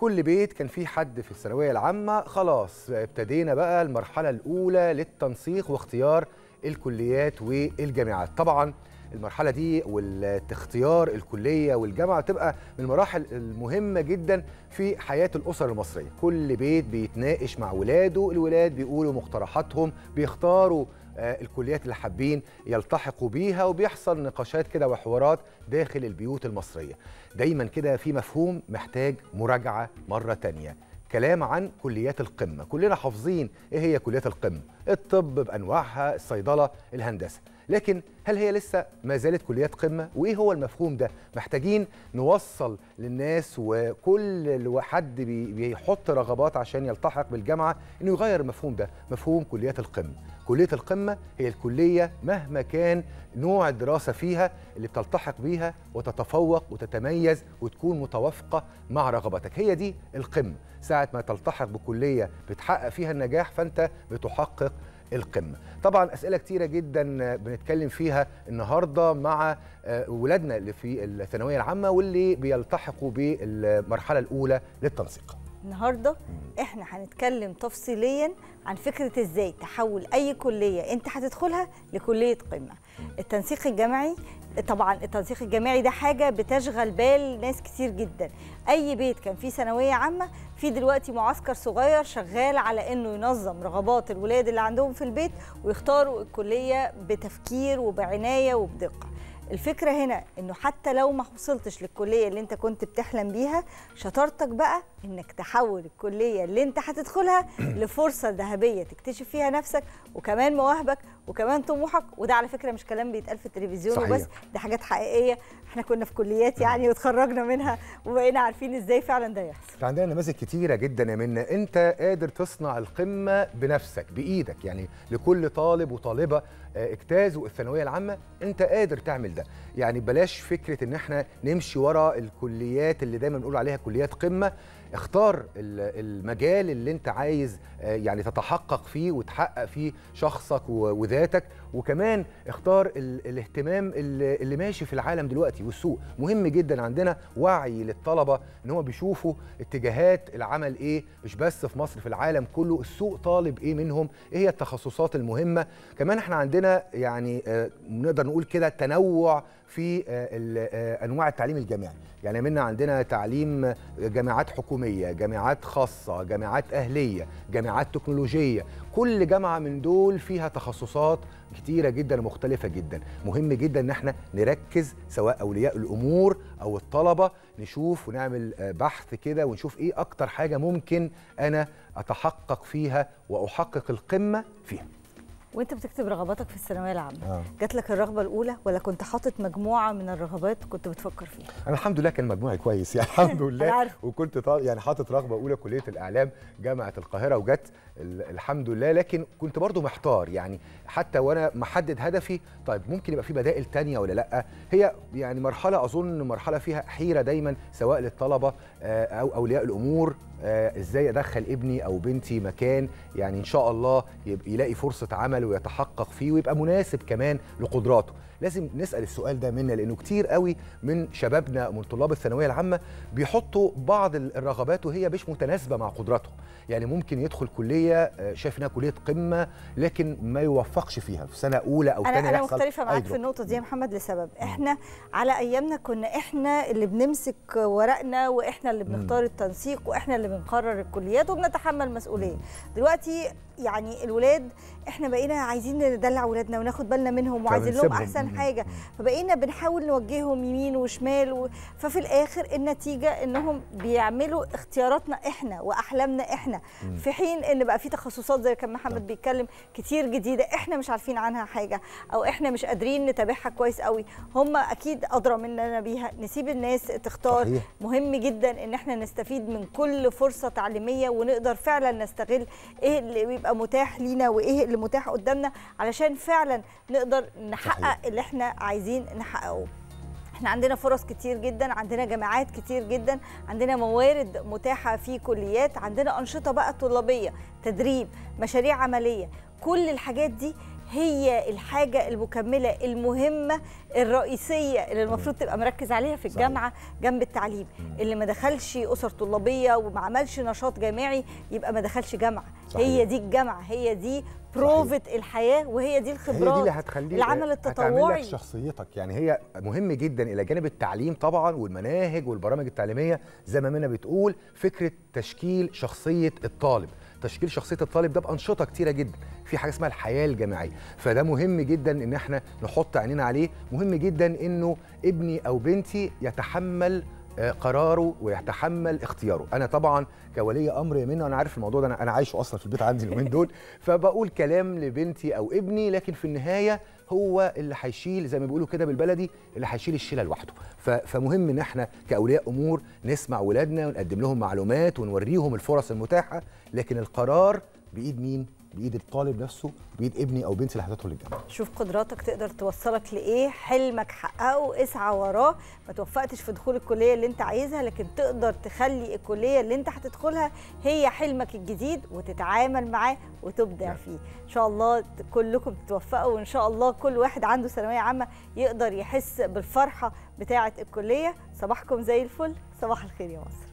كل بيت كان فيه حد في الثانويه العامه خلاص ابتدينا بقى المرحله الاولى للتنسيق واختيار الكليات والجامعات طبعا المرحله دي والاختيار الكليه والجامعه تبقى من المراحل المهمه جدا في حياه الاسر المصريه كل بيت بيتناقش مع ولاده الولاد بيقولوا مقترحاتهم بيختاروا آه، الكليات اللي حابين يلتحقوا بيها وبيحصل نقاشات كده وحوارات داخل البيوت المصريه دايما كده في مفهوم محتاج مراجعه مره تانية كلام عن كليات القمه كلنا حافظين ايه هي كليات القمه الطب بانواعها الصيدله الهندسه لكن هل هي لسه ما زالت كليات قمه وايه هو المفهوم ده محتاجين نوصل للناس وكل حد بي- بيحط رغبات عشان يلتحق بالجامعه انه يغير المفهوم ده مفهوم كليات القمه كليه القمه هي الكليه مهما كان نوع الدراسه فيها اللي بتلتحق بيها وتتفوق وتتميز وتكون متوافقه مع رغبتك هي دي القمه ساعه ما تلتحق بكليه بتحقق فيها النجاح فانت بتحقق القمه طبعا اسئله كتيره جدا بنتكلم فيها النهارده مع آه، ولادنا اللي في الثانويه العامه واللي بيلتحقوا بالمرحله الاولى للتنسيق النهارده احنا هنتكلم تفصيليا عن فكره ازاي تحول اي كليه انت هتدخلها لكليه قمه التنسيق الجامعي طبعا التنسيق الجامعي ده حاجه بتشغل بال ناس كتير جدا اي بيت كان فيه ثانويه عامه في دلوقتي معسكر صغير شغال على انه ينظم رغبات الولاد اللي عندهم في البيت ويختاروا الكليه بتفكير وبعنايه وبدقه الفكرة هنا انه حتى لو ما وصلتش للكلية اللي انت كنت بتحلم بيها شطارتك بقى انك تحول الكلية اللي انت هتدخلها لفرصة ذهبية تكتشف فيها نفسك وكمان مواهبك وكمان طموحك وده على فكرة مش كلام بيتقال في التلفزيون صحيح. وبس ده حاجات حقيقية احنا كنا في كليات يعني وتخرجنا منها وبقينا عارفين ازاي فعلا ده يحصل إحنا عندنا نماذج كتيره جدا يا منى انت قادر تصنع القمه بنفسك بايدك يعني لكل طالب وطالبه آه، اجتازوا الثانويه العامه انت قادر تعمل ده يعني بلاش فكره ان احنا نمشي ورا الكليات اللي دايما بنقول عليها كليات قمه اختار ال- المجال اللي انت عايز آه، يعني تتحقق فيه وتحقق فيه شخصك و- وذاتك وكمان اختار ال- الاهتمام اللي اللي ماشي في العالم دلوقتي والسوق مهم جدا عندنا وعي للطلبه ان هم بيشوفوا اتجاهات العمل ايه مش بس في مصر في العالم كله السوق طالب ايه منهم ايه هي التخصصات المهمه كمان احنا عندنا يعني آه، نقدر نقول كده تنوع في آه، ال- آه، انواع التعليم الجامعي يعني منا عندنا تعليم جامعات حكوميه جامعات خاصه جامعات اهليه جامعات تكنولوجيه كل جامعه من دول فيها تخصصات كتيره جدا ومختلفه جدا مهم جدا ان احنا نركز سواء اولياء الامور او الطلبه نشوف ونعمل آه، بحث كده ونشوف ايه اكتر حاجه ممكن انا اتحقق فيها واحقق القمه فيها وانت بتكتب رغباتك في الثانويه العامه آه. جات لك الرغبه الاولى ولا كنت حاطط مجموعه من الرغبات كنت بتفكر فيها انا الحمد لله كان مجموعي كويس يعني الحمد أنا لله عارفة. وكنت طا... يعني حاطط رغبه اولى كليه الاعلام جامعه القاهره وجت ال- الحمد لله لكن كنت برضو محتار يعني حتى وانا محدد هدفي طيب ممكن يبقى في بدائل تانية ولا لا هي يعني مرحله اظن مرحله فيها حيره دايما سواء للطلبه آه، او اولياء الامور آه، ازاي ادخل ابني او بنتي مكان يعني ان شاء الله يبقى يلاقي فرصه عمل ويتحقق فيه ويبقى مناسب كمان لقدراته لازم نسال السؤال ده منا لانه كتير قوي من شبابنا من طلاب الثانويه العامه بيحطوا بعض ال- الرغبات وهي مش متناسبه مع قدراتهم يعني ممكن يدخل كليه آه، شايف انها كليه قمه لكن ما يوفقش فيها في سنه اولى او انا ثانيه انا يحصل مختلفه أي معاك في drop. النقطه دي يا محمد لسبب احنا على ايامنا كنا احنا اللي بنمسك ورقنا واحنا اللي بنختار التنسيق واحنا اللي بنقرر الكليات وبنتحمل مسؤوليه دلوقتي يعني الولاد احنا بقينا عايزين ندلع ولادنا وناخد بالنا منهم وعايزين لهم فبنسيبهم. احسن مم. حاجه فبقينا بنحاول نوجههم يمين وشمال و... ففي الاخر النتيجه انهم بيعملوا اختياراتنا احنا واحلامنا احنا في حين ان بقى في تخصصات زي كان محمد بيتكلم كتير جديده احنا مش عارفين عنها حاجه او احنا مش قادرين نتابعها كويس قوي هم اكيد ادرى مننا بيها نسيب الناس تختار صحيح. مهم جدا ان احنا نستفيد من كل فرصه تعليميه ونقدر فعلا نستغل ايه اللي بيبقى متاح لينا وايه اللي متاح قدامنا علشان فعلا نقدر نحقق صحيح. اللي احنا عايزين نحققه احنا عندنا فرص كتير جدا عندنا جامعات كتير جدا عندنا موارد متاحه في كليات عندنا انشطه بقى طلابيه تدريب مشاريع عمليه كل الحاجات دي هي الحاجه المكمله المهمه الرئيسيه اللي المفروض تبقى مركز عليها في صحيح. الجامعه جنب التعليم اللي ما دخلش اسر طلابيه وما عملش نشاط جامعي يبقى ما دخلش جامعه صحيح. هي دي الجامعه هي دي بروفة الحياه وهي دي هي الخبرات دي اللي هتخليك العمل هتعمل التطوعي لك شخصيتك يعني هي مهم جدا الى جانب التعليم طبعا والمناهج والبرامج التعليميه زي ما منى بتقول فكره تشكيل شخصيه الطالب تشكيل شخصيه الطالب ده بانشطه كتيره جدا في حاجه اسمها الحياه الجامعيه فده مهم جدا ان احنا نحط عينينا عليه مهم جدا انه ابني او بنتي يتحمل آه، قراره ويتحمل اختياره انا طبعا كولي امر يا منى انا عارف الموضوع ده انا انا عايشه اصلا في البيت عندي اليومين دول فبقول كلام لبنتي او ابني لكن في النهايه هو اللي هيشيل زي ما بيقولوا كده بالبلدي اللي هيشيل الشيله لوحده ف- فمهم ان احنا كاولياء امور نسمع ولادنا ونقدم لهم معلومات ونوريهم الفرص المتاحه لكن القرار بايد مين بايد الطالب نفسه بايد ابني او بنتي اللي هتدخل الجامعه شوف قدراتك تقدر توصلك لايه حلمك حققه اسعى وراه ما توفقتش في دخول الكليه اللي انت عايزها لكن تقدر تخلي الكليه اللي انت هتدخلها هي حلمك الجديد وتتعامل معاه وتبدع نعم. فيه ان شاء الله كلكم تتوفقوا وان شاء الله كل واحد عنده ثانويه عامه يقدر يحس بالفرحه بتاعه الكليه صباحكم زي الفل صباح الخير يا مصر